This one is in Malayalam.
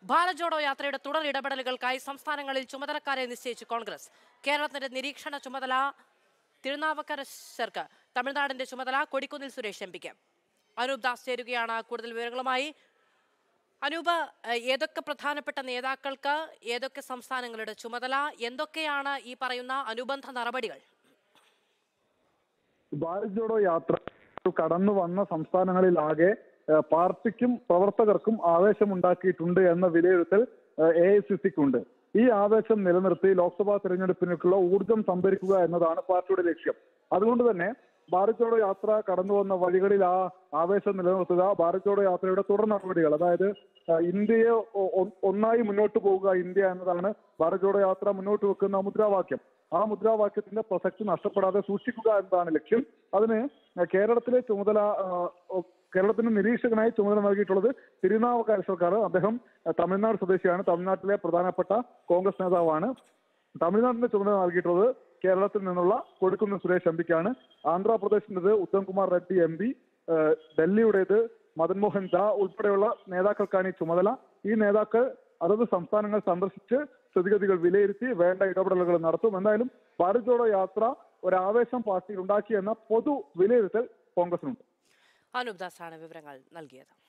ഭാരത് ജോഡോ യാത്രയുടെ തുടർ ഇടപെടലുകൾക്കായി സംസ്ഥാനങ്ങളിൽ ചുമതലക്കാരെ നിശ്ചയിച്ചു കോൺഗ്രസ് കേരളത്തിന്റെ നിരീക്ഷണ ചുമതല തിരുനാവക്കരശർക്ക് തമിഴ്നാടിന്റെ ചുമതല കൊടിക്കുന്നിൽ സുരേഷ് എം പിക്ക് അനൂപ് ദാസ് ചേരുകയാണ് കൂടുതൽ വിവരങ്ങളുമായി അനൂപ് ഏഹ്, ഏതൊക്കെ പ്രധാനപ്പെട്ട നേതാക്കൾക്ക് ഏതൊക്കെ സംസ്ഥാനങ്ങളുടെ ചുമതല എന്തൊക്കെയാണ് ഈ പറയുന്ന അനുബന്ധ നടപടികൾ ഭാരത് ജോഡോ യാത്ര കടന്നു വന്ന സംസ്ഥാനങ്ങളിലാകെ ഏഹ്, പാർട്ടിക്കും പ്രവർത്തകർക്കും ആവേശമുണ്ടാക്കിയിട്ടുണ്ട് എന്ന വിലയിരുത്തൽ എ ഐ സി സിക്കുണ്ട് ഈ ആവേശം നിലനിർത്തി ലോക്സഭാ തെരഞ്ഞെടുപ്പിലേക്കുള്ള ഊർജം സംഭരിക്കുക എന്നതാണ് പാർട്ടിയുടെ ലക്ഷ്യം അതുകൊണ്ട് തന്നെ ഭാരത് ജോഡോ യാത്ര കടന്നു വന്ന വഴികളിൽ ആ ആവേശം നിലനിർത്തുക ഭാരത് ജോഡോ യാത്രയുടെ തുടർ നടപടികൾ അതായത് ഏഹ്, ഇന്ത്യയെ ഒ- ഒ- ഒന്നായി മുന്നോട്ട് പോവുക ഇന്ത്യ എന്നതാണ് ഭാരത് ജോഡോ യാത്ര മുന്നോട്ട് വെക്കുന്ന മുദ്രാവാക്യം ആ മുദ്രാവാക്യത്തിന്റെ പ്രസക്തി നഷ്ടപ്പെടാതെ സൂക്ഷിക്കുക എന്നതാണ് ലക്ഷ്യം അതിന് കേരളത്തിലെ ചുമതല ആ, ഒ- കേരളത്തിന്റെ നിരീക്ഷകനായി ചുമതല നൽകിയിട്ടുള്ളത് തിരുനാവക്കാര സർക്കാർ അദ്ദേഹം ആ, തമിഴ്നാട് സ്വദേശിയാണ് തമിഴ്നാട്ടിലെ പ്രധാനപ്പെട്ട കോൺഗ്രസ് നേതാവാണ് തമിഴ്നാടിന്റെ ചുമതല നൽകിയിട്ടുള്ളത് കേരളത്തിൽ നിന്നുള്ള കൊടിക്കുന്നിൽ സുരേഷ് എം പിക്കാണ് ആന്ധ്രാപ്രദേശിന്റേത് ഉത്തം കുമാർ റെഡ്ഡി എം പി ഡൽഹിയുടേത് മദൻ മോഹൻ ഝാ ഉൾപ്പെടെയുള്ള നേതാക്കൾക്കാണ് ഈ ചുമതല ഈ നേതാക്കൾ അതത് സംസ്ഥാനങ്ങൾ സന്ദർശിച്ച് സ്ഥിതിഗതികൾ വിലയിരുത്തി വേണ്ട ഇടപെടലുകൾ നടത്തും എന്തായാലും ഭാരത് ജോഡോ യാത്ര ഒരു ആവേശം പാർട്ടിയിൽ ഉണ്ടാക്കി എന്ന പൊതു വിലയിരുത്തൽ കോൺഗ്രസിനുണ്ട് അനൂപ് ദാസാണ് വിവരങ്ങൾ നൽകിയത്